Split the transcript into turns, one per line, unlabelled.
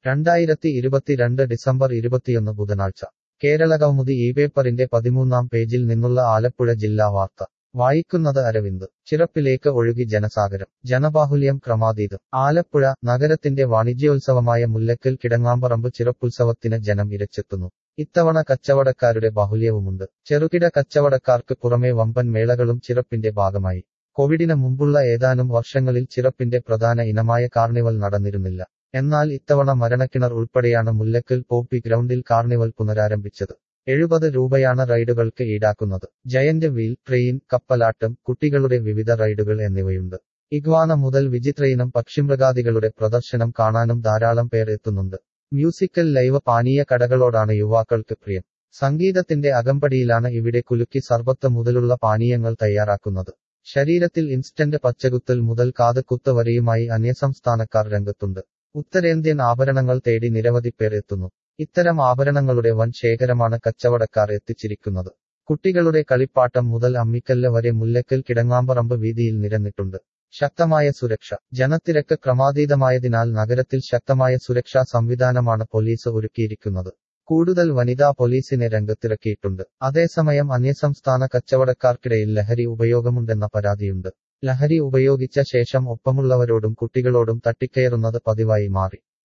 രണ്ടായിരത്തി ഇരുപത്തിരണ്ട് ഡിസംബർ ഇരുപത്തിയൊന്ന് ബുധനാഴ്ച കേരളകൗമുദി ഈ പേപ്പറിന്റെ പതിമൂന്നാം പേജിൽ നിന്നുള്ള ആലപ്പുഴ ജില്ലാ വാർത്ത വായിക്കുന്നത് അരവിന്ദ് ചിറപ്പിലേക്ക് ഒഴുകി ജനസാഗരം ജനബാഹുല്യം ക്രമാതീതം ആലപ്പുഴ നഗരത്തിന്റെ വാണിജ്യോത്സവമായ മുല്ലക്കൽ കിടങ്ങാമ്പറമ്പ് ചിറപ്പുത്സവത്തിന് ജനം ഇരച്ചെത്തുന്നു ഇത്തവണ കച്ചവടക്കാരുടെ ബാഹുല്യവുമുണ്ട് ചെറുകിട കച്ചവടക്കാർക്ക് പുറമെ വമ്പൻ മേളകളും ചിറപ്പിന്റെ ഭാഗമായി കോവിഡിന് മുമ്പുള്ള ഏതാനും വർഷങ്ങളിൽ ചിറപ്പിന്റെ പ്രധാന ഇനമായ കാർണിവൽ നടന്നിരുന്നില്ല എന്നാൽ ഇത്തവണ മരണക്കിണർ ഉൾപ്പെടെയാണ് മുല്ലക്കൽ പോപ്പി ഗ്രൗണ്ടിൽ കാർണിവൽ പുനരാരംഭിച്ചത് എഴുപത് രൂപയാണ് റൈഡുകൾക്ക് ഈടാക്കുന്നത് ജയന്റ് വീൽ ട്രെയിൻ കപ്പലാട്ടം കുട്ടികളുടെ വിവിധ റൈഡുകൾ എന്നിവയുണ്ട് ഇഗ്വാന മുതൽ വിചിത്രയിനം പക്ഷിമൃഗാദികളുടെ പ്രദർശനം കാണാനും ധാരാളം പേർ എത്തുന്നുണ്ട് മ്യൂസിക്കൽ ലൈവ് പാനീയ കടകളോടാണ് യുവാക്കൾക്ക് പ്രിയം സംഗീതത്തിന്റെ അകമ്പടിയിലാണ് ഇവിടെ കുലുക്കി സർബത്ത് മുതലുള്ള പാനീയങ്ങൾ തയ്യാറാക്കുന്നത് ശരീരത്തിൽ ഇൻസ്റ്റന്റ് പച്ചകുത്തൽ മുതൽ കാതുകുത്ത് വരെയുമായി അന്യസംസ്ഥാനക്കാർ രംഗത്തുണ്ട് ഉത്തരേന്ത്യൻ ആഭരണങ്ങൾ തേടി നിരവധി പേർ എത്തുന്നു ഇത്തരം ആഭരണങ്ങളുടെ വൻ ശേഖരമാണ് കച്ചവടക്കാർ എത്തിച്ചിരിക്കുന്നത് കുട്ടികളുടെ കളിപ്പാട്ടം മുതൽ അമ്മിക്കല്ല് വരെ മുല്ലക്കൽ കിടങ്ങാമ്പറമ്പ് വീതിയിൽ നിരന്നിട്ടുണ്ട് ശക്തമായ സുരക്ഷ ജനത്തിരക്ക് ക്രമാതീതമായതിനാൽ നഗരത്തിൽ ശക്തമായ സുരക്ഷാ സംവിധാനമാണ് പോലീസ് ഒരുക്കിയിരിക്കുന്നത് കൂടുതൽ വനിതാ പോലീസിനെ രംഗത്തിറക്കിയിട്ടുണ്ട് അതേസമയം അന്യസംസ്ഥാന കച്ചവടക്കാർക്കിടയിൽ ലഹരി ഉപയോഗമുണ്ടെന്ന പരാതിയുണ്ട് ലഹരി ഉപയോഗിച്ച ശേഷം ഒപ്പമുള്ളവരോടും കുട്ടികളോടും തട്ടിക്കയറുന്നത് പതിവായി മാറി